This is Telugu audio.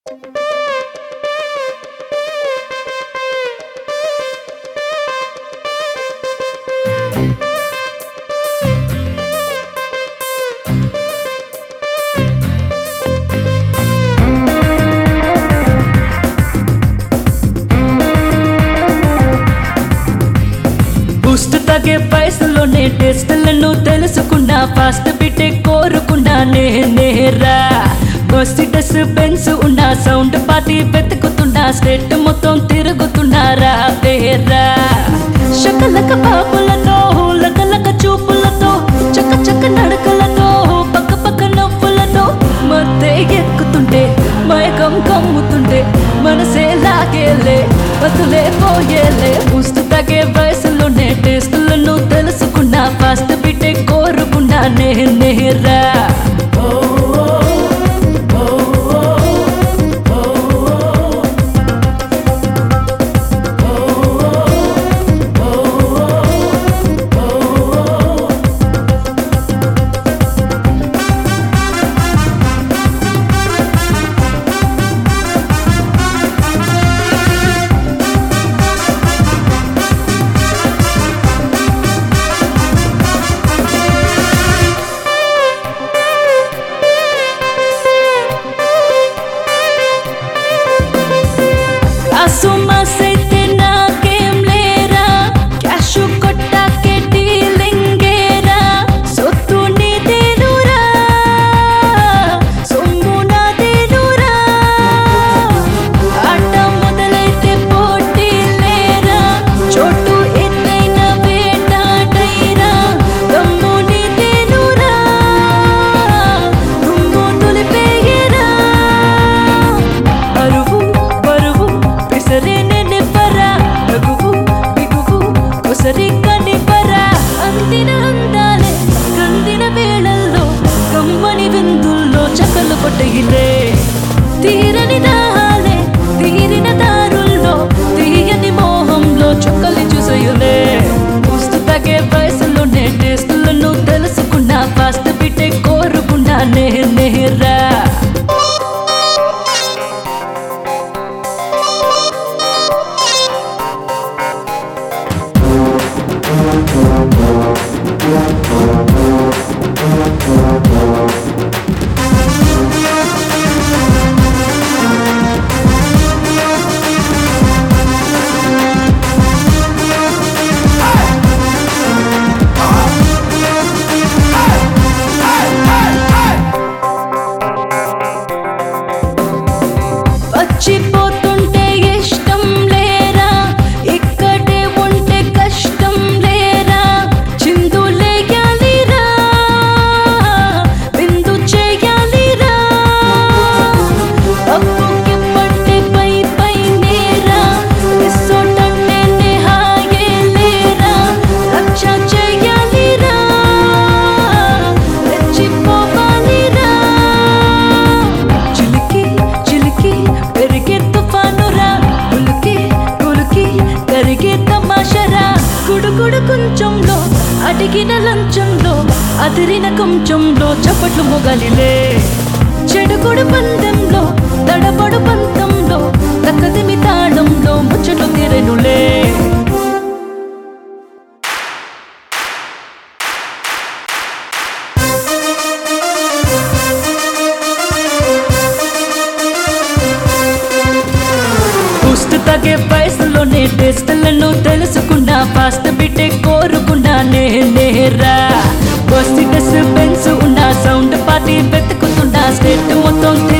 బూస్ట్ తగ్గే పైసలోనే టెస్టులను తెలుసుకున్నా ఫాస్ట్ బిట్టే కోరుకున్నా నేనేరా బస్టిటస్ బెన్స్ ఉన్న సౌండ్ పార్టీ వెతుకుతున్నా స్టేట్ మొత్తం తిరుగుతున్నారా పేరా శకలక పాపులతో లకలక చూపులతో చక్క చక్క నడకలతో పక్క పక్క నవ్వులతో మధ్య ఎక్కుతుంటే మైకం కమ్ముతుంటే మనసే లాగేలే బతులే పోయేలే బూస్ట్ తగ్గే వయసులోనే టేస్టులను తెలుసుకున్నా ఫాస్ట్ బిట్టే కోరుకున్నా నేనేరా కాసు మాసైతే నాకేం లేరా క్యాష్ కొట్టాకే డీలింగేరా సొత్తు నీదేనురా సొమ్ము నాదేనురా ఆట మొదలైతే పోటీ లేరా చోటు ఎత్తైన వేటాడైరా దమ్ము నీదేనురా దుమ్ము దులిపేయరా అరువు బరువు పిసరే నెవ్వరా రఘువు బిగువు కొసరి కనిపరా అందిన అందాలే కందిన వేళల్లో కమ్మని విందుల్లో చకలు కొట్టగిలే తీరని దాహాలే తీరిన దారుల్లో తీయని మోహంలో చుక్కలు చూసయులే పుస్తు తగే వయసులోనే టేస్టులను తెలుసుకున్నా ఫాస్ట్ బిట్టే కోరుకున్నా నేనేరా వచ్చిపోతుంటే ఇష్టం లేరా ఇక్కడే ఉంటే కష్టం లేరా చిందులేయాలిరా విందు చేయాలిరా అప్పుకి పట్టే పై పై నేరా ఇసోటంటే నేహాయే లేరా రక్ష చేయాలిరా రెచ్చిపోవాలిరా చిలికి చిలికి పెరిగే తుఫానురా ఉలికి ఉలికి కరిగే తమాషరా గుడుగుడు కొంచెంలో అడిగిన లంచంలో అదిరిన కొంచెంలో చప్పట్లు మొగలిలే చెడుగుడు పందెంలో తడబడు పంతంలో తక్కదిమి తాళంలో ముచ్చట్లు తీరెనులే బూస్ట్ తగ్గే వయసులోనే టెస్టులను తెలుసుకున్నా ఫాస్ట్ బిట్టే కోరుకున్నా నేనేరా బస్టిటస్ బెన్స్ ఉన్న సౌండ్ పార్టీ వెతుకుతున్నా స్టేట్ మొత్తం